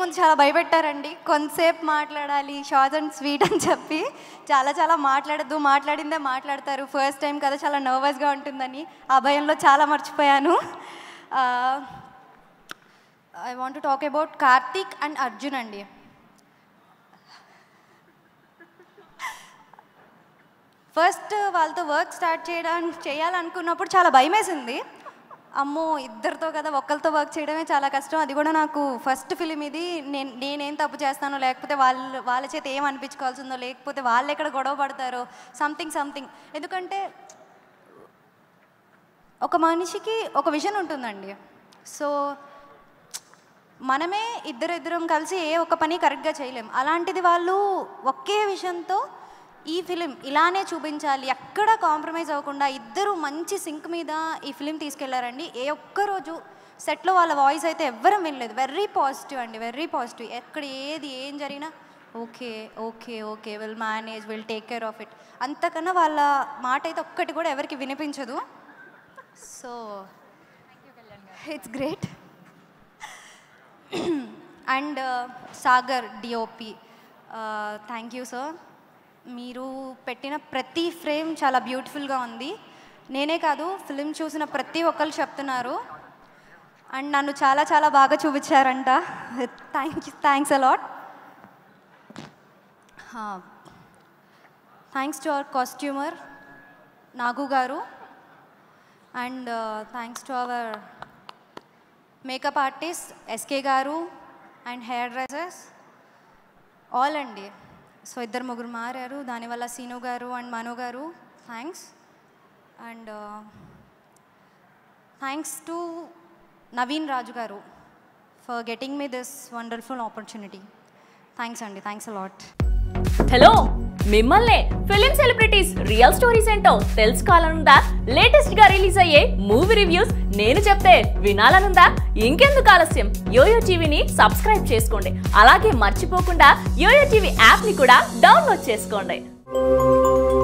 ముందు చాలా భయపెట్టారండి కొంతసేపు మాట్లాడాలి షార్ట్ అండ్ స్వీట్ అని చెప్పి చాలా చాలా మాట్లాడద్దు మాట్లాడిందే మాట్లాడతారు ఫస్ట్ టైం కదా చాలా నర్వస్గా ఉంటుందని ఆ భయంలో చాలా మర్చిపోయాను I want talk about Karthik and Arjun అండి ఫస్ట్ వాళ్ళతో వర్క్ స్టార్ట్ చేయడానికి చేయాలనుకున్నప్పుడు చాలా భయం వేసింది అమ్మో ఇద్దరితో కదా ఒక్కరితో వర్క్ చేయడమే చాలా కష్టం అది కూడా నాకు ఫస్ట్ ఫిలిం ఇది నేను నేనేం తప్పు చేస్తానో లేకపోతే వాళ్ళు వాళ్ళ చేత ఏం అనిపించుకోవాల్సిందో లేకపోతే వాళ్ళు ఎక్కడ గొడవ పడతారో సంథింగ్ సంథింగ్ ఎందుకంటే ఒక మనిషికి ఒక విజన్ ఉంటుందండి సో మనమే ఇద్దరిద్దరం కలిసి ఏ ఒక్క పని కరెక్ట్గా చేయలేం అలాంటిది వాళ్ళు ఒకే విషయంతో ఈ ఫిలిం ఇలానే చూపించాలి ఎక్కడ కాంప్రమైజ్ అవ్వకుండా ఇద్దరు మంచి సింక్ మీద ఈ ఫిలిం తీసుకెళ్లారండి ఏ ఒక్క రోజు సెట్లో వాళ్ళ వాయిస్ అయితే ఎవ్వరం వినలేదు వెర్రీ పాజిటివ్ అండి వెర్రీ పాజిటివ్ ఎక్కడ ఏది ఏం జరిగినా okay okay okay will manage will take care of it అంతకన్నా వాళ్ళ మాట అయితే ఒక్కటి కూడా ఎవరికి వినిపించదు so it's great and Sagar DOP thank you sir మీరు పెట్టిన ప్రతి ఫ్రేమ్ చాలా బ్యూటిఫుల్గా ఉంది నేనే కాదు ఫిలిం చూసిన ప్రతి ఒక్కరు చెప్తున్నారు అండ్ నన్ను చాలా చాలా బాగా చూపించారంట thank you thanks a lot thanks to our costumer Nagu garu and thanks to our makeup artist SK garu and hair dresses all అండి సో ఇద్దరు ముగ్గురు మారారు దానివల్ల Seenu garu and Manu garu thanks and thanks to Naveen Raju garu for getting me this wonderful opportunity thanks అండి thanks a lot hello మిమ్మల్నే film celebrities real stories ఏంటో తెలుసుకోవాలనుందా latest గా రిలీజ్ అయ్యే మూవీ రివ్యూస్ నేను చెప్తే వినాలనుందా ఇంకెందుకు ఆలస్యం యోయో టీవీని సబ్స్క్రైబ్ చేసుకోండి అలాగే మర్చిపోకుండా యోయో టీవీ యాప్ ని కూడా డౌన్లోడ్ చేసుకోండి